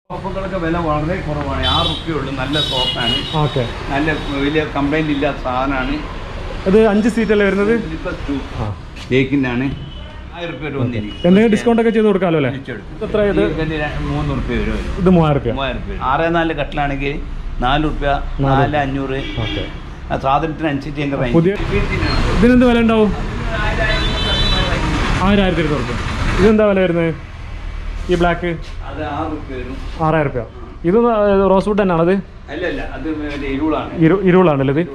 സോഫകളൊക്കെ വില വളരെ കുറവാണ് ആറ് റുപ്യുള്ളൂ നല്ല സോഫാണ് ഓക്കെ നല്ല വലിയ കംപ്ലൈന്റ് ഇല്ലാത്ത സാധനമാണ് ഇത് അഞ്ച് സീറ്റ് അല്ലേ വരുന്നത് ആ തേക്കിനാണ് ആയിരം റുപ്യ ഒരു ഒന്നിന് എന്തെങ്കിലും ഡിസ്കൗണ്ട് ഒക്കെ ചെയ്ത് കൊടുക്കാമല്ലോ അല്ലേ തിരിച്ചെടുക്കും. എത്ര ഇത് ഇതിന് ര- മൂന്ന് റുപ്യ വരും ഇത് മൂവായിരം റുപ്യ മൂവായിരം റുപ്യ ആറ് നാല് കട്ടിലാണെങ്കിൽ നാല് റുപ്യ നാല് നാല് അഞ്ഞൂറ് ഓക്കെ ആ സാധനത്തിനനുസരിച്ച് ഞങ്ങൾ പുതിയ- ഇതിനെന്ത് വില ഉണ്ടാവും ആയിരം ആയിരത്തി ഇരുന്നൂറ് റുപ്യ ഇതെന്താ വില വരുന്നത് ഈ ബ്ലാക്ക് അത് ആറ് റുപ്യ വരും ആറായിരം റുപ്യ ഇത് റോസ് വുഡ് തന്നെയാണത് അല്ല അല്ല അത് മറ്റേ ഇരുളാണ് ഇരു ഇരുളാണല്ലേ ഇത്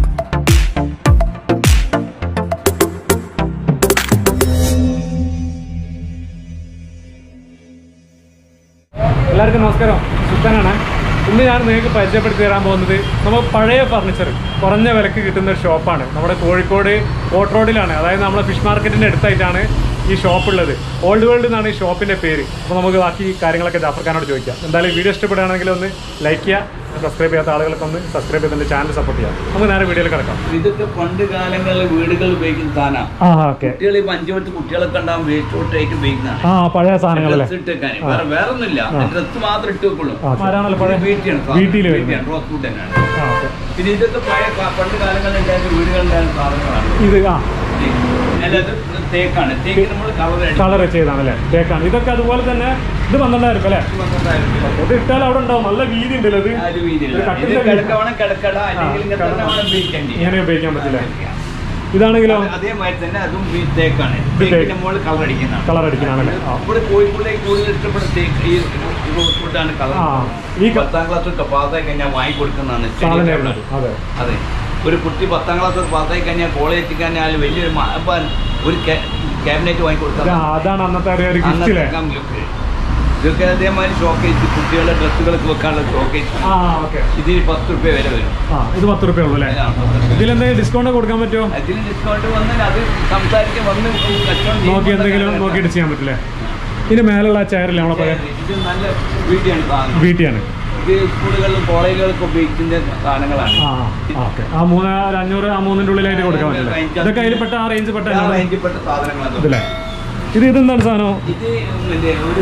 എല്ലാവർക്കും നമസ്കാരം സുത്തനാണ് ഇന്ന് ഞാൻ നിങ്ങൾക്ക് പരിചയപ്പെടുത്തി തരാൻ പോകുന്നത് നമ്മൾ പഴയ ഫർണിച്ചർ കുറഞ്ഞ വിലക്ക് കിട്ടുന്ന ഒരു ഷോപ്പാണ് നമ്മുടെ കോഴിക്കോട് ഓട്ട് റോഡിലാണ് അതായത് നമ്മുടെ ഫിഷ് മാർക്കറ്റിൻ്റെ അടുത്തായിട്ടാണ് ഈ ഷോപ്പ് ഉള്ളത് ഓൾഡ് വേൾഡ് എന്നാണ് ഈ ഷോപ്പിൻ്റെ പേര് അപ്പോൾ നമുക്ക് ബാക്കി കാര്യങ്ങളൊക്കെ ജാഫർഖാനോട് ചോദിക്കാം എന്തായാലും വീഡിയോ ഇഷ്ടപ്പെടുകയാണെങ്കിൽ ഒന്ന് ലൈക്ക് ചെയ്യുക സബ്സ്ക്രൈബ് ചെയ്യാത്ത ആളുകളൊക്കെ ഒന്ന് സബ്സ്ക്രൈബ് ചെയ്ത് എൻ്റെ ചാനൽ സപ്പോർട്ട് ചെയ്യാം നമുക്ക് നേരെ വീഡിയോയിൽ കിടക്കാം ഇതൊക്കെ പണ്ട് കാലങ്ങളിൽ വീടുകൾ ഉപയോഗിക്കുന്ന സാധനമാണ് ആ ഓക്കെ കുട്ടികൾ ഈ അഞ്ചു പത്ത് കുട്ടികളൊക്കെ ഉണ്ടാവും വേസ്റ്റ് ഔട്ടായിട്ട് ഉപയോഗിക്കുന്നതാണ് ആ പഴയ സാധനങ്ങളല്ലേ ഡ്രസ്സ് ഇട്ടേക്കാൻ വേറെ വേറെ ഒന്നുമില്ല ഡ്രസ്സ് മാത്രം ഇട്ട് വെക്കുള്ളൂ ആ, ആരാണല്ലോ പഴയ വീട്ടിലാണ് വീട്ടിൽ വരുന്നത്. റോസ് ഫുഡ് തന്നെയാണ് ആ ഓക്കെ പിന്നെ ഇതൊക്കെ പഴയ കാ- പണ്ട് കാലങ്ങളിൽ ഉണ്ടായിരുന്ന വീടുകളുണ്ടായിരുന്ന സാധനങ്ങളാണ് ഇത് ആ അല്ല ഇത് തേക്കാണ് തേക്ക് നമ്മൾ കളർ കളർ ചെയ്താണല്ലേ തേക്കാണ് ഇതൊക്കെ അതുപോലെ തന്നെ ഇത് പന്ത്രണ്ടായിരം അല്ലേ ഇത് ഇട്ടാൽ അവിടെ ഉണ്ടാവും നല്ല വീതി ഉണ്ടല്ലോ ഇത് ഒരു കട്ടിലിന്റെ ഇത് വീതി. കിടക്കവണം കിടക്കട അല്ലെങ്കിൽ ഇങ്ങനെ തന്നെ കിടക്കണം. വേണം ഉപയോഗിക്കേണ്ടി ഇങ്ങനെ ഉപയോഗിക്കാൻ പറ്റില്ല ഇതാണെങ്കിലോ അത് അതേമാതിരി തന്നെ അതും ഈ തേക്കാണ് ഇത് തേക്ക്. തേക്കിന്റെ മുകളിൽ കളർ അടിക്കുന്നതാണ് കളർ അടിക്കുന്നതാണല്ലേ ആ. ഇവിടെ കോഴിക്കോടേക്ക് കൂടുതൽ ഇഷ്ടപ്പെടുന്ന തേക്ക് ഈ റോസ് ഫുഡാണ് കളർ ആ ഈ ക- പത്താം ക്ലാസ് ഒക്കെ പാസ്സായി കഴിഞ്ഞാൽ വാങ്ങി കൊടുക്കുന്നതാണ് സാധനം വരുന്നത് അതെ അതെ ഒരു കുട്ടി പത്താം ക്ലാസ് ഒക്കെ പാസ്സായി കഴിഞ്ഞാൽ കോളേജ് എത്തിക്കഴിഞ്ഞാൽ വലിയൊരു മ- അപ്പൊ ഒരു ക്യാബിനറ്റ് വാങ്ങി ഇത് കൊടുത്താൽ അതാണ് അന്നത്തെ ഒരു- ഒരു ഗിഫ്റ്റ് അല്ലേ അന്നത്തെ look. ഇതൊക്കെ അതേമാതിരി ഷോക്കേജ് കുട്ടികളുടെ ഡ്രസ്സുകളൊക്കെ വെക്കാനുള്ള ഷോക്കേജ് ആ ഓക്കെ ഇതിന് പത്ത് റുപ്യ വില വരും ആ ഇത് പത്ത് റുപ്യ ഉള്ളൂ അല്ലേ ആ, പത്ത് റുപ്യ. ഇതിലെന്തെങ്കിലും ഡിസ്കൗണ്ട് കൊടുക്കാൻ പറ്റുമോ അതിന് ഡിസ്കൗണ്ട് വന്നാൽ അത് സംസാരിച്ച് വന്ന് കച്ചവടം നോക്കി ചെയ്യുമ്പോൾ എന്തെങ്കിലും നല്ല നോക്കിയിട്ട് ചെയ്യാൻ പറ്റില്ലേ ഇതിന് മേലുള്ള ചെയറില്ലേ നമ്മളെ പഴയ ഇത് നല്ല വീട്ടിയാണ് സാധനം വീട്ടിയാണ് ഇത് സ്കൂളുകളിലും കോളേജുകളിലൊക്കെ ഉപയോഗിക്കുന്ന സാധനങ്ങളാണ് ആ ഓക്കെ ആ മൂന്ന് ഒരു അഞ്ഞൂറ് ആ മൂന്നിൻ്റെ ഉള്ളിലായിട്ട് കൊടുക്കാൻ പറ്റില്ല ഇതൊക്കെ അതിൽ പെട്ട ആ റേഞ്ച് പെട്ട ആ റേഞ്ചിൽപ്പെട്ട സാധനങ്ങളാണ് ഇതില്ലേ ഇത് ഇതെന്താണ് സാധനം ഇത് മറ്റേ ഒരു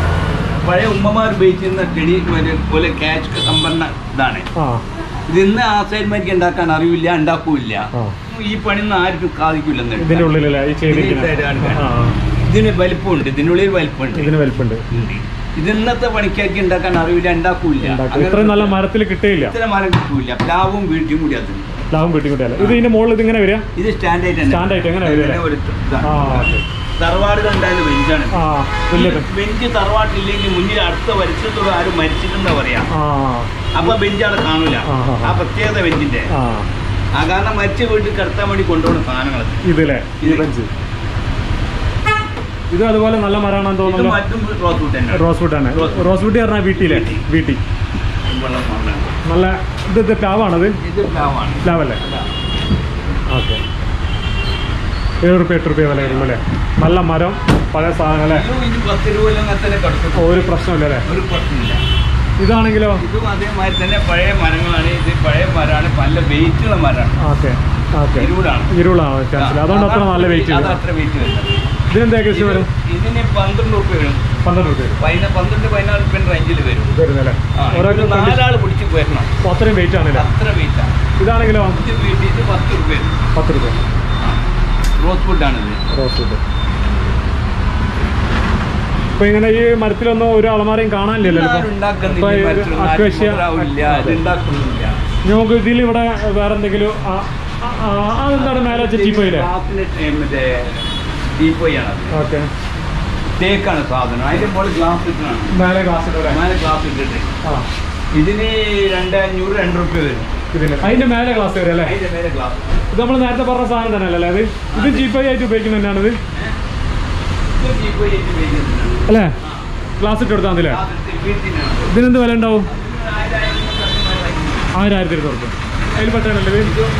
പഴയ ഉമ്മമാർ ഉപയോഗിച്ചിരുന്ന ചെടി മറ്റേ പോലെ ക്യാച്ച് സംഭരണ ഇതാണ് ആ ഇത് ഇന്ന് ആശാരിമാർക്ക് ഉണ്ടാക്കാൻ അറിവില്ല ഉണ്ടാക്കൂല്ല ആ ഈ പണിയൊന്നും ആർക്കും സാധിക്കില്ല ഇതിന്റെ ഉള്ളിലല്ലേ ഈ ചെയ്തിരിക്കുന്നത് ഇതിന്റെ ആ ഇതിന് വലിപ്പമുണ്ട് ഇതിനുള്ളിൽ വലിപ്പമുണ്ട് ഇതിന് വലിപ്പുണ്ട് ഉണ്ട്. ഇത് ഇന്നത്തെ പണിക്കാർക്ക് ഉണ്ടാക്കാൻ അറിവില്ല ഉണ്ടാക്കൂല ഉണ്ടാക്കും ഇത്രയും നല്ല മരത്തിൽ കിട്ടിയില്ല ഇത്ര മരം കിട്ടൂല പ്ലാവും വീട്ടിയും കൂടി അത് ലാഭം കിട്ടി കിട്ടിയല്ല ഇത് ഇതിന്റെ മുകളിൽ ഇത് ഇങ്ങനെ വരിക ഇത് സ്റ്റാൻഡായിട്ട് Stand ആയിട്ട് എങ്ങനെ വരും അല്ലേ? ഒരു ഇതാണ്. ആ ഓക്കെ തറവാടുകൾ ഉണ്ടായിരുന്ന ബെഞ്ചാണ് ആ വലിയത് ബെഞ്ച് തറവാട്ടില്ലെങ്കിൽ മുന്നിൽ അടുത്ത വരിച്ചത്തോട് ആരും മരിച്ചിട്ടുണ്ടെന്ന് പറയാം ആ അപ്പൊ ബെഞ്ച് അവിടെ കാണൂല ആ, ആ, ആ. ആ പ്രത്യേകത ബെഞ്ചിന്റെ ആ ആ കാരണം മരിച്ച വീട്ടിൽ കിടത്താൻ വേണ്ടി കൊണ്ടുപോകുന്ന സാധനങ്ങൾ ഇതില്ലേ ഈ ഇത്. ബെഞ്ച് ഇത് അതുപോലെ നല്ല മരമാണെന്ന് ഇത് തോന്നുന്നല്ലോ മറ്റും റോസ് വുഡ് തന്നെ റോസ് വുഡ് ആണ് റോസ് വുഡ്. റോസ് വുഡ് പറഞ്ഞാൽ വീട്ടിലെ വീട്ടി. വീട്ടി വെള്ളം മണ്ണാണ്. നല്ല ഇത് ഇത് പ്ലാവാണത് ഇത് പ്ലാവാണ് പ്ലാവല്ലേ ഓക്കെ ഏഴ് റുപ്യ എട്ട് റുപ്യ വില വരുമ്പോൾ അല്ലേ നല്ല മരം പഴയ സാധനങ്ങളെ ഇതും ഇത് പത്ത് രൂപ അങ്ങനെ തന്നെ കിടക്കും ഒരു പ്രശ്നമില്ല അല്ലേ ഒരു പ്രശ്നമില്ല ഇതാണെങ്കിലോ ഇതും അതേമാതിരി തന്നെ പഴയ മരങ്ങളാണ് ഇത് പഴയ മരമാണ് നല്ല വെയിറ്റുള്ള മരമാണ് ഓക്കെ ഓക്കെ ഇരുവിടാണ് ഇരുളാണ് ചാൻസിൽ അതുകൊണ്ട് അത്ര നല്ല വെയിറ്റ് അത് വരും അത്ര വെയിറ്റ് വരുന്നത് ഇതിനെന്താ ഏകദേശം വരും ഇതിന് പന്ത്രണ്ട് റുപ്യ വരും പന്ത്രണ്ട് റുപ്യ പതിന- പന്ത്രണ്ട് പതിനാല് റുപ്യ റേഞ്ചിൽ വരും വരുന്നല്ലേ ആ, ഓരോ ഇത് നാലാൾ പിടിച്ച് വരണം അപ്പോൾ അത്രയും വെയിറ്റ് ആണല്ലേ അത്ര വെയിറ്റാണ് ഇതാണെങ്കിലോ ഇത് വീട്ടിൽ ഇത് പത്ത് റുപ്യ വരും പത്ത് റുപ്യ റോസ് ഫുഡാണിത് റോസ് വുഡ് ഇപ്പൊ ഇങ്ങനെ ഈ മരത്തിലൊന്നും ഒരു അളമാരയും കാണാനില്ലല്ലോ ഇപ്പൊ. ആരും ഉണ്ടാക്കുന്നില്ല ഇപ്പൊ ഈ ഈ മരത്തിലൊന്നും ആർക്കും അക്വേഷ്യ മുതലാവില്ല, ഇത് ഉണ്ടാക്കുന്നില്ല നമുക്ക് ഇതിൽ ഇവിടെ വേറെ എന്തെങ്കിലും ആ- ആ- ആ- അതെന്താണ് മേലെ വെച്ച ടീപ്പോയില്ലേ ഗ്ലാസിന് ടേ- മറ്റേ ടീപ്പോയാണ് അത് ഓക്കെ തേക്കാണ് സാധനം അതിന്റെ മുകളിൽ ഗ്ലാസ് ഇട്ടാണ് മേലെ ഗ്ലാസ് ഇട്ടൂടെ മേലെ ഗ്ലാസ് ഇട്ടിട്ട് ആ ഇതിന് രണ്ട് അഞ്ഞൂറ് രണ്ട് റുപ്യ വരും ഇതിന് അതിന്റെ മേലെ ഗ്ലാസ് വരും അല്ലേ അതിന്റെ മേലെ ഗ്ലാസ് ഇത് നമ്മൾ നേരത്തെ പറഞ്ഞ സാധനം തന്നെ അല്ലേ അത് ഇത് ചീപ്പായി ആയിട്ട് ഉപയോഗിക്കുന്നത് തന്നെയാണിത് ഇത് ടീപ്പോയി ആയിട്ട് ഉപയോഗിക്കുന്നുണ്ട്. അല്ലേ ഗ്ലാസ് ഇട്ട് കൊടുത്താൽ മതില്ലേ ഗ്ലാസ് ഇട്ട് വീട്ടിനാണ്. ഇതിനെന്ത് വില ഉണ്ടാവും ഇതിന് ആയിരം, ആയിരത്തി അഞ്ഞൂറ് വരും. ആയിരം ആയിരത്തി ഇരുന്നൂറ് റുപ്യ അതിൽ പെട്ടാണല്ലേ ഇത് ഇതും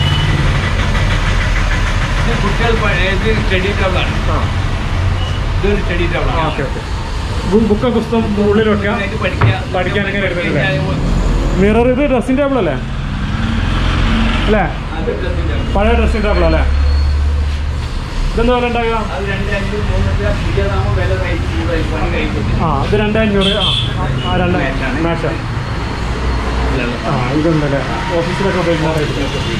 ഇത് കുട്ടികൾ പഴയ ഇത് സ്റ്റഡി ടേബിളാണ് ആ ഇതൊരു സ്റ്റഡി ടേബിളാണ് ഓക്കെ ഓക്കെ ബുക്കൊക്കെ പുസ്തകം ഉള്ളിൽ വെക്കാം ഇതിനായിട്ട് പഠിക്കാൻ പഠിക്കാൻ ഇങ്ങനെ ഇരുന്നിട്ടില്ലേ? പഠിക്കാൻ മിറർ ഇത് ഡ്രസ്സിംഗ് ടേബിൾ അല്ലേ അല്ലേ അത് ഡ്രസ്സിംഗ് ടേബിൾ. പഴയ ഡ്രസ്സിംഗ് ടേബിൾ അല്ലേ ഇതെന്താ വില ഉണ്ടാകുക അത് രണ്ട് അഞ്ച് മൂന്ന് രൂപ പുതിയതാകുമ്പോൾ വില റേറ്റ് കൂടുതൽ പണി കഴിക്കും ആ ഇത് രണ്ട് അഞ്ഞൂറ് ആ ആ രണ്ട് മാച്ചാണ്. മാച്ച ആ ഇതുണ്ടല്ലേ ഓഫീസിലൊക്കെ ഉപയോഗിക്കുന്ന റേറ്റ്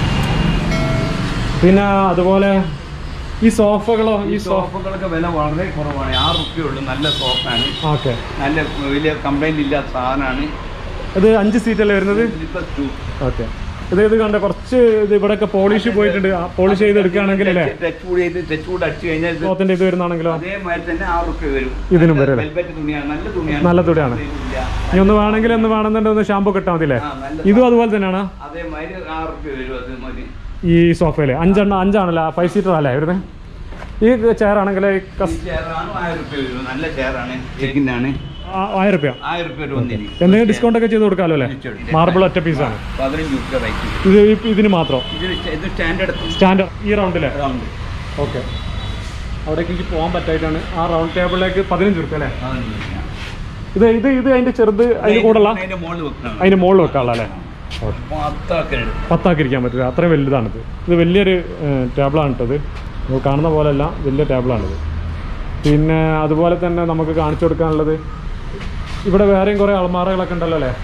പിന്നെ അതുപോലെ ഈ സോഫകളോ ഈ ഈ സോഫ സോഫകളൊക്കെ വില വളരെ കുറവാണ് ആറ് റുപ്യ ഉള്ളൂ നല്ല സോഫാണ് ഓക്കെ നല്ല വലിയ കംപ്ലൈന്റ് ഇല്ലാത്ത സാധനമാണ് ഇത് അഞ്ച് സീറ്റ് അല്ലേ വരുന്നത് സ്ലിപ്പർ ടു ഓക്കെ ഇത് ഇത് കണ്ട കുറച്ച് ഇത് ഇവിടെയൊക്കെ പോളിഷ് പോയിട്ടുണ്ട് പോളിഷ് ചെയ്തെടുക്കുകയാണെങ്കിൽ അല്ലേ ടച്ച് കൂടി ചെയ്ത് ടച്ച് കൂടി അടിച്ചു കഴിഞ്ഞാൽ ഇത് ക്ലോത്തിന്റെ ഇത് വരുന്നാണെങ്കിലോ അതേമാതിരി തന്നെ ആറ് റുപ്യ വരും ഇതിനും വരും അല്ലേ? വെൽവെറ്റ് തുണിയാണ് നല്ല തുണിയാണ് നല്ല തുണിയാണ്. ഇല്ല. ഇനി ഒന്ന് വേണമെങ്കിൽ ഒന്ന് വേണമെന്നുണ്ടെങ്കിൽ ഒന്ന് ഷാമ്പു കിട്ടാൽ മതി അല്ലേ ആ, നല്ല ഇതും അതുപോലെ തന്നെയാണ് അതേമാതിരി ആറ് റുപ്യ വരും അത് മതി ഈ സോഫയില് അഞ്ചെണ്ണം അഞ്ചാണല്ലോ ഫൈവ് സീറ്റർ അല്ലേ വരുന്നത് ഈ ചെയർ ആണെങ്കിൽ ഈ ചെയറാണ് ആയിരം റുപ്യ വരും നല്ല ചെയറാണ് ചെക്കിനാണ് ആയിരം റുപ്യ ആയിരം റുപ്യ വരും ഒന്നിന് എന്തെങ്കിലും ഡിസ്കൗണ്ട് ഒക്കെ ചെയ്ത് കൊടുക്കാമല്ലോ അല്ലേ തീർച്ചയായിട്ടും. മാർബിൾ ഒറ്റ പീസാണ് പതിനഞ്ച് റുപ്യ റേറ്റ് ഇത് ഈ- ഇതിന് മാത്രം ഇതിന് സ്റ്റ- ഇത് സ്റ്റാൻഡേർഡ് സ്റ്റാൻഡ് ഈ റൗണ്ടിലെ റൗണ്ട് ഓക്കെ അവിടേക്ക് എനിക്ക് പോകാൻ പറ്റായിട്ടാണ് ആ റൗണ്ട് ടേബിളിലേക്ക് പതിനഞ്ച് റുപ്യ അല്ലേ പതിനഞ്ച് റുപ്യ ഇത് ഇത് ഇത് അതിന്റെ ചെറുത് അതിന് കൂടെയുള്ള അതിന്റെ മുകളിൽ വെക്കണം അതിന് മുകളിൽ വെക്കാനുള്ള അല്ലേ ഓക്കെ അപ്പോൾ അത്രയൊക്കെ എടുക്കും പത്താക്കി ഇരിക്കാൻ പറ്റില്ല അത്രയും വലുതാണിത് ഇത് വലിയൊരു ടേബിളാണ് കേട്ടത് നമുക്ക് കാണുന്ന പോലെയല്ല വലിയ ടേബിളാണിത് പിന്നെ അതുപോലെ തന്നെ നമുക്ക് കാണിച്ചു കൊടുക്കാനുള്ളത് ഇവിടെ വേറെയും കുറേ അൾമാറകളൊക്കെ ഉണ്ടല്ലോ അല്ലേ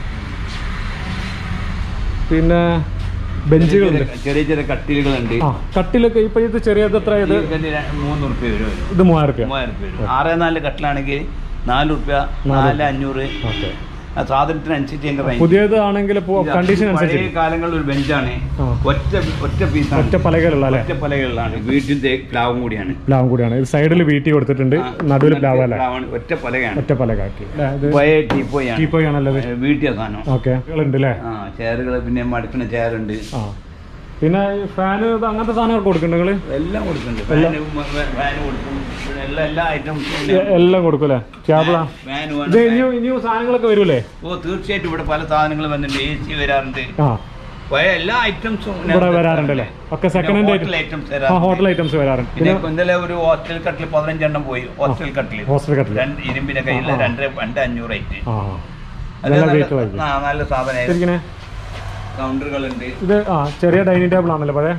പിന്നെ ബെഞ്ചുകളുണ്ട് ചെറിയ ചെറിയ കട്ടിലുകളുണ്ട് ആ കട്ടിലൊക്കെ ഇപ്പൊ ഇത് ചെറിയത് എത്ര ഇത് ഇതിന് ര- മൂന്ന് റുപ്യ വരും ഇത്. ഇത് മൂവായിരം രൂപ മൂവായിരം റുപ്യ വരും ആറ് നാല് കട്ടിലാണെങ്കിൽ നാല് റുപ്യ നാല് അഞ്ഞൂറ് ഓക്കെ ആ സാധനത്തിനനുസരിച്ച് അതിന്റെ റേഞ്ച് പുതിയത് ആണെങ്കിൽ കണ്ടീഷൻ പഴയ അനുസരിച്ച് കാലങ്ങളിൽ ഒരു ബെഞ്ചാണ് ആ. ഒറ്റ ഒറ്റ പീസാണ് ഒറ്റ പലകയിലുള്ള അല്ലേ ഒറ്റ പലകളിലാണ് വീട്ടിന്റെ പ്ലാവും കൂടിയാണ് പ്ലാവും കൂടിയാണ് ഇത് സൈഡിൽ വീട്ടി കൊടുത്തിട്ടുണ്ട് നടുവിൽ പ്ലാവ് അല്ലേ പ്ലാവാണ് ഒറ്റ പലകയാണ് ഒറ്റ പലകാക്കി അല്ലേ ഇത് പഴയ ടീപ്പോയാണ് ടീപ്പോയി ആണല്ലോ ഇത് വീട്ടിയ സാധനം ഓക്കെ ഉണ്ട് അല്ലേ ആ ചെയറുകൾ പിന്നെ മടുക്കുന്ന ചെയറുണ്ട് ആ പിന്നെ ഫാന് അങ്ങനത്തെ സാധനങ്ങൾ കൊടുക്കുന്നുണ്ട് നിങ്ങള് എല്ലാം കൊടുക്കുന്നുണ്ട് ഫാന് ഫാന് കൊടുക്കും പിന്നെ എല്ലാ എല്ലാ ഐറ്റംസും എ- എല്ലാം കൊടുക്കൂലേ ക്യാബിളാ ഫാൻ ഇത് ഇനിയും ഇനിയും സാധനങ്ങളൊക്കെ വരൂലേ ഓ തീർച്ചയായിട്ടും ഇവിടെ പല സാധനങ്ങളും വന്നിട്ടുണ്ട് എ സി വരാറുണ്ട് ആ പഴയ എല്ലാ ഐറ്റംസും ഇവിടെ വരാറുണ്ടല്ലേ ഒക്കെ സെക്കൻഡ് ഹാൻഡ് ഹോട്ടൽ ഐറ്റംസ് ആ വരാറുണ്ട് ഹോട്ടൽ ഐറ്റംസ് വരാറുണ്ട് പിന്നെ പിന്നെ ഇന്നലെ ഒരു ഹോസ്റ്റൽ കട്ടിൽ പതിനഞ്ചെണ്ണം പോയി ഹോസ്റ്റൽ കട്ടിൽ ഹോസ്റ്റൽ കട്ടില് രണ്ട് ഇരുമ്പിന്റെ കയ്യിൽ ആ. രണ്ട് രണ്ട് അഞ്ഞൂറ് ആയിട്ട് ആ ആ. അത് നല്ല നല്ല- വെയിറ്റ് ആയിരിക്കും ആ നല്ല സാധനമായിരുന്നു ശരിക്കനെ കൗണ്ടറുകളുണ്ട് ഇത് ആ ചെറിയ ഡൈനിങ് ടേബിൾ ആണല്ലോ പഴയ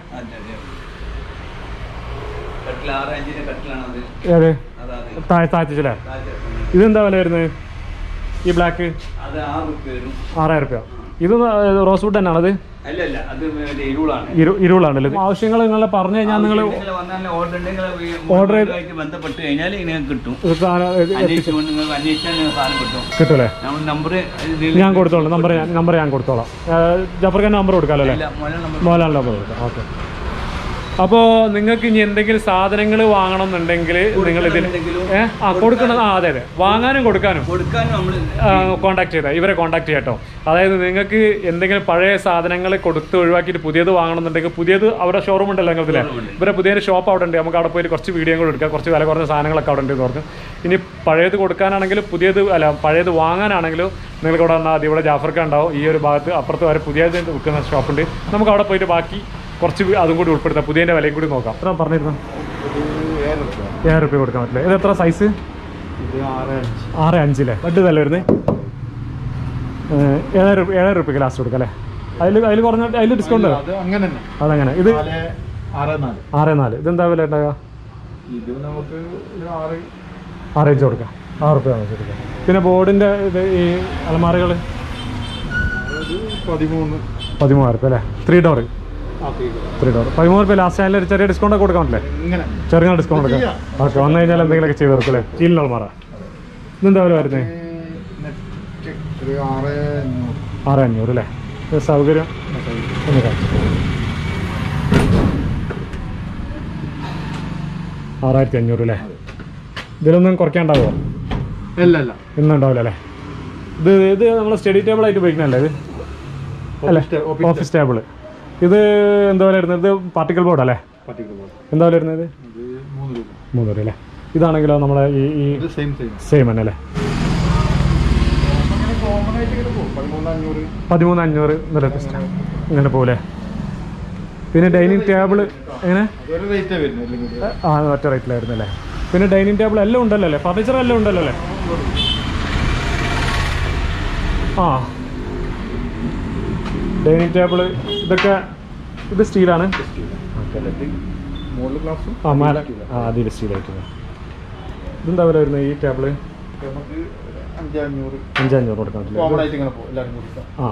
കട്ടിൽ ആറ് അഞ്ചിന്റെ കട്ടിലാണത് ഏത് അതാണ് താഴെ താഴ്ചല്ലേ ഇതെന്താ വില വരുന്നത് ഈ ബ്ലാക്ക് അത് ആറ് റുപ്യ വരും ആറായിരം രൂപ ഇത് റോസ് വുഡ് തന്നെയാണത് അല്ല അല്ല അത് മറ്റേ ഇരുളാണ് ഇരു ഇരുളാണല്ലോ ആവശ്യങ്ങൾ നിങ്ങൾ പറഞ്ഞു കഴിഞ്ഞാൽ നിങ്ങൾ നിങ്ങൾ വന്നാൽ ഓർഡർ ഉണ്ടെങ്കിൽ Order ചെയ്ത്- ആയിട്ട് ബന്ധപ്പെട്ട് കഴിഞ്ഞാൽ ഇങ്ങനെ കിട്ടും സാധനം ഇത് അന്വേഷിച്ചുകൊണ്ട് നിങ്ങൾക്ക് അന്വേഷിച്ചാൽ നിങ്ങൾക്ക് സാധനം കിട്ടും കിട്ടൂലേ നമ്മൾ നമ്പർ ഞാൻ കൊടുത്തോളാം നമ്പർ ഞാൻ നമ്പർ ഞാൻ കൊടുത്തോളാം ജഫർഖാൻ നമ്പർ കൊടുക്കാമല്ലോ അല്ലേ നമ്പർ മോഹൻലാൽ നമ്പർ കൊടുക്കാം ഓക്കെ അപ്പോൾ നിങ്ങൾക്ക് ഇനി എന്തെങ്കിലും സാധനങ്ങൾ വാങ്ങണം എന്നുണ്ടെങ്കിൽ നിങ്ങൾ ഇതിൽ എന്തെങ്കിലും ഏ ആ കൊടുക്കണം ആ അതെ അതെ വാങ്ങാനും കൊടുക്കാനും കൊടുക്കാനും നമ്മൾ കോൺടാക്ട് ചെയ്താൽ ഇവരെ കോൺടാക്ട് ചെയ്യാട്ടോ അതായത് നിങ്ങൾക്ക് എന്തെങ്കിലും പഴയ സാധനങ്ങൾ കൊടുത്ത് ഒഴിവാക്കിയിട്ട് പുതിയത് വാങ്ങണമെന്നുണ്ടെങ്കിൽ പുതിയത് അവിടെ ഷോറൂം ഉണ്ടല്ലോ നിങ്ങൾക്ക് Showroom ഇവരെ പുതിയൊരു ഷോപ്പ് അവിടെ ഉണ്ട് നമുക്ക് അവിടെ പോയിട്ട് കുറച്ച് വീഡിയോ കൂടെ എടുക്കാം കുറച്ച് വില കുറഞ്ഞ സാധനങ്ങളൊക്കെ അവിടെ ഉണ്ട് എന്ന് പറഞ്ഞു ഇനി പഴയത് കൊടുക്കാനാണെങ്കിലും പുതിയത് അല്ല പഴയത് വാങ്ങാനാണെങ്കിലും നിങ്ങൾക്ക് ഇവിടെ വന്നാൽ മതി ഇവിടെ ജാഫർക്ക ഉണ്ടാവും ഈ ഒരു ഭാഗത്ത് അപ്പുറത്ത് വരെ പുതിയത് വിൽക്കുന്ന ഷോപ്പുണ്ട് നമുക്ക് അവിടെ പോയിട്ട് ബാക്കി കുറച്ച് വി- അതും കൂടി ഉൾപ്പെടുത്താം പുതിയതിൻ്റെ വിലയും കൂടി നോക്കാം എത്ര പറഞ്ഞിരുന്നു ഏഴ് റുപ്യ കൊടുക്കാൻ പറ്റില്ല ഇത് എത്ര സൈസ് ആറ് അഞ്ചില്ലേ ബഡ് വില വരുന്നത് ഏഴായിരം രൂപ ഏഴായിരം രൂപയ്ക്ക് ലാസ്റ്റ് കൊടുക്കാം അല്ലേ അതിൽ അതിൽ കുറഞ്ഞ അതിൽ ഡിസ്കൗണ്ട് അത് അങ്ങനെ തന്നെ അതങ്ങനെ ഇത് നാല് ആറ് നാല് ആറ് നാല് ഇതെന്താ വില ഉണ്ടാകുക ഇത് നമുക്ക് ഒരു ആറ് ആറ് ഇഞ്ച് കൊടുക്കാം ആറ് റുപ്യ കൊടുക്കാം പിന്നെ ബോർഡിൻ്റെ ഇത് ഈ അലമാരകൾ ഒരു പതിമൂന്ന് പതിമൂവായിരം റുപ്യ അല്ലേ ത്രീ ഡോർ ആ തീരെ ത്രീ ഡോർ പതിമൂന്ന് റുപ്യ ലാസ്റ്റ് അതിൽ ഒരു ചെറിയ ഡിസ്കൗണ്ട് ഒക്കെ കൊടുക്കാൻ പറ്റില്ലേ ഇങ്ങനെ ചെറിയ ഡിസ്കൗണ്ട് കൊടുക്കാം ചെയ്യാം. ഓക്കെ വന്നു കഴിഞ്ഞാൽ എന്തെങ്കിലുമൊക്കെ ചെയ്ത് കൊടുക്കും അല്ലേ സ്റ്റീലിൻ്റെ അലമാര ഇതെന്താ വില വരുന്നത് നെറ്റ് ഒരു ആറ് അഞ്ഞൂറ് ആറ് അഞ്ഞൂറ് അല്ലേ ഇത് സൗകര്യം ഒന്ന് കാണിച്ചു ആറായിരത്തി അഞ്ഞൂറ് അല്ലേ ഇതിലൊന്നും കുറയ്ക്കാണ്ടാവോ അല്ല അല്ല ഇന്നും ഉണ്ടാവില്ല അല്ലേ ഇത് ഇത് നമ്മൾ സ്റ്റഡി ടേബിൾ ആയിട്ട് ഉപയോഗിക്കുന്നല്ലേ ഇത് അല്ലേ Office ta- office office table ഇത് എന്താ വില വരുന്നത് ഇത് പാർട്ടിക്കൽ ബോർഡ് അല്ലേ പട്ടിക്കുമ്പോൾ എന്താ വില വരുന്നത് ഇത് മൂന്ന് രൂപ മൂന്ന് രൂപ അല്ലേ ഇതാണെങ്കിലോ നമ്മളെ ഈ ഈ ഇത് സെയിം സെയിം സെയിം തന്നെ അല്ലേ അങ്ങനെ കോമൺ ആയിട്ട് ഇങ്ങനെ പോകും പതിമൂന്ന് അഞ്ഞൂറ് പതിമൂന്ന് അഞ്ഞൂറ് എന്നൊരു ഇങ്ങനെ പോലെ പിന്നെ ഡൈനിങ് ടേബിൾ എങ്ങനെ അതൊരു റേറ്റേ വരുന്നത് അല്ലെങ്കിൽ ആ ഒറ്റ റേറ്റിലായിരുന്നു അല്ലേ പിന്നെ ഡൈനിങ് ടേബിൾ എല്ലാം ഉണ്ടല്ലോ അല്ലേ ഫർണിച്ചർ എല്ലാം ഉണ്ടല്ലോ അല്ലേ ആ ഡൈനിങ് ടേബിൾ ഇതൊക്കെ ഇത് സ്റ്റീലാണ് മുകളിൽ ഗ്ലാസും ആ മേലെ ആ അതിൽ സ്റ്റീലായിട്ട് ഇതെന്താ വില വരുന്നത് ഈ ടേബിള് നമുക്ക് അഞ്ച് അഞ്ഞൂറ് അഞ്ചഞ്ഞൂറ് കൊടുക്കാൻ കോമൺ പറ്റില്ല ആയിട്ട് ഇങ്ങനെ പോകും എല്ലാവരും കൂടി ആ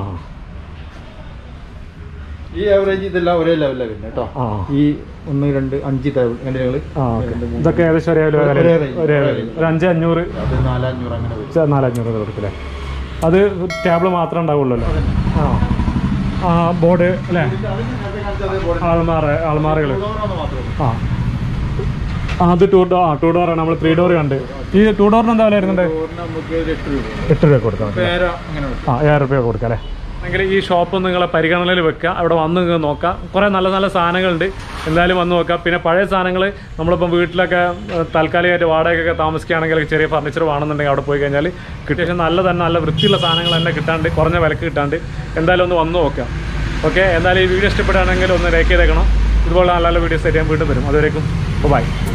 ഈ ആവറേജ് ഇതെല്ലാം ഒരേ ലെവലിലാണ് വരുന്നത് കേട്ടോ ആ ഈ ഒന്ന് രണ്ട് അഞ്ച് ടേബിൾ ഇങ്ങനെ ഞങ്ങള് ആ ഓക്കെ രണ്ട് മൂന്ന് ഇതൊക്കെ ഏകദേശം ഒരേ വില ഒരേ range, ഒരേ ഒരേ വില. range. ഒരു അഞ്ച് അഞ്ഞൂറ് അത് നാലഞ്ഞൂറ് അങ്ങനെ വരും ചെ- നാലഞ്ഞൂറ് കൊടുക്കില്ലേ അത് ടേബിൾ മാത്രമേ ഉണ്ടാവുള്ളൂ ആ ആ ബോർഡ് അല്ലേ ആൾമാറ ആൾമാറകൾ ആ ആ അത് ടൂ ഡോർ ആ ടൂ ഡോറാണ് നമ്മൾ ത്രീ ഡോർ കണ്ട് ഈ ടൂ ഡോറിന് എന്താ വില വരുന്നുണ്ട് നമുക്ക് ഒരു എട്ട് രൂപ എട്ട് രൂപ കൊടുക്കാം പേര അങ്ങനെ വെക്കും. ആ ഏഴ് റുപ്യ കൊടുക്കാം അല്ലേ എങ്കിൽ ഈ ഷോപ്പ് നിങ്ങളെ പരിഗണനയിൽ വെക്കുക അവിടെ വന്ന് നിങ്ങൾ നോക്കാം കുറേ നല്ല നല്ല സാധനങ്ങളുണ്ട് എന്തായാലും വന്ന് നോക്കാം പിന്നെ പഴയ സാധനങ്ങൾ നമ്മളിപ്പം വീട്ടിലൊക്കെ ഏഹ്, താൽക്കാലികമായിട്ട് വാടകയൊക്കെ താമസിക്കുകയാണെങ്കിൽ ചെറിയ ഫർണിച്ചർ വേണമെന്നുണ്ടെങ്കിൽ അവിടെ പോയി കഴിഞ്ഞാൽ കിട്ടിയ ശേഷം നല്ല തന്നെ നല്ല വൃത്തിയുള്ള സാധനങ്ങൾ തന്നെ കിട്ടാണ്ട് കുറഞ്ഞ വിലക്ക് കിട്ടാണ്ട് എന്തായാലും ഒന്ന് വന്ന് നോക്കാം ഓക്കെ എന്തായാലും ഈ വീഡിയോ ഇഷ്ടപ്പെടുകയാണെങ്കിൽ ഒന്ന് ലൈക്ക് ചെയ്തേക്കണം ഇതുപോലെ നല്ല നല്ല വീഡിയോസ് ആയിട്ട് ഞാൻ വീണ്ടും വരും അതുവരേക്കും ബൈ